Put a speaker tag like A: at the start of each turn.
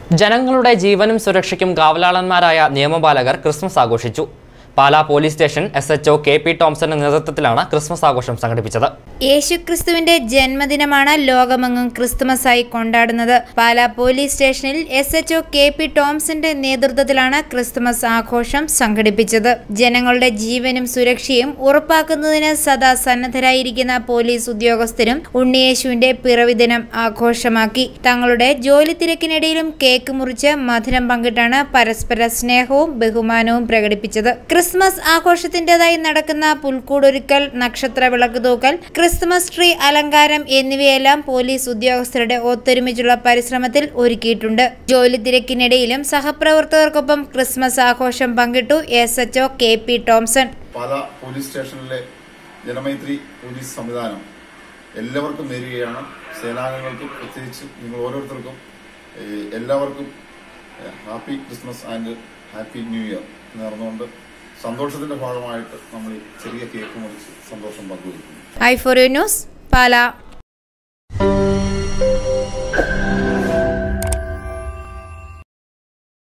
A: ജനങ്ങളുടെ ജീവനും സുരക്ഷയ്ക്കും കാവലാളന്മാരായ നിയമപാലകർ ക്രിസ്മസ് ആഘോഷിച്ചു Pala police station S H K P ടോംസന്റെ നേതൃത്വത്തിലാണ് ക്രിസ്മസ് ആഘോഷം സംഘടിപ്പിച്ചത്
B: യേശുക്രിസ്തുവിന്റെ ജന്മദിനമാണ് ലോകമെങ്ങും ക്രിസ്തുമസായി കൊണ്ടാടുന്നത് പാലാ പോലീസ് സ്റ്റേഷനിൽ എസ് എച്ച് കെ പി ടോംസന്റെ നേതൃത്വത്തിലാണ് ക്രിസ്തുമസ് ആഘോഷം സംഘടിപ്പിച്ചത് ജനങ്ങളുടെ ജീവനും സുരക്ഷയും ഉറപ്പാക്കുന്നതിന് സദാ സന്നദ്ധരായിരിക്കുന്ന പോലീസ് ഉദ്യോഗസ്ഥരും ഉണ്ണിയേശുവിന്റെ പിറവി ദിനം ആഘോഷമാക്കി തങ്ങളുടെ ജോലി തിരക്കിനിടയിലും കേക്ക് മുറിച്ച് മധുരം പങ്കിട്ടാണ് പരസ്പര സ്നേഹവും ബഹുമാനവും പ്രകടിപ്പിച്ചത് ക്രിസ്മസ് ആഘോഷത്തിന്റേതായി നടക്കുന്ന പുൽക്കൂടൊരുക്കൽ നക്ഷത്ര വിളക്ക് തൂക്കൽ ക്രിസ്മസ് ട്രീ അലങ്കാരം എന്നിവയെല്ലാം പോലീസ് ഉദ്യോഗസ്ഥരുടെ ഒത്തൊരുമിച്ചുള്ള പരിശ്രമത്തിൽ ഒരുക്കിയിട്ടുണ്ട് ജോലി തിരക്കിനിടയിലും സഹപ്രവർത്തകർക്കൊപ്പം ക്രിസ്മസ് ആഘോഷം പങ്കിട്ടു S HO K P Tomson
C: Pala police സ്റ്റേഷനിലെ ജനമൈത്രി പോലീസ് സംവിധാനം എല്ലാവർക്കും നേരുകയാണ് സേനാംഗങ്ങൾക്കും പ്രത്യേകിച്ച് നിങ്ങൾ ഓരോരുത്തർക്കും ഏഹ്, എല്ലാവർക്കും ഏഹ്, happy Christmas and happy new year നേർന്നുകൊണ്ട് സന്തോഷത്തിന്റെ ഭാഗമായിട്ട് നമ്മൾ ഈ ചെറിയ കേക്ക് മുറിച്ച് സന്തോഷം പങ്കുവയ്ക്കുന്നു
B: I for you news Pala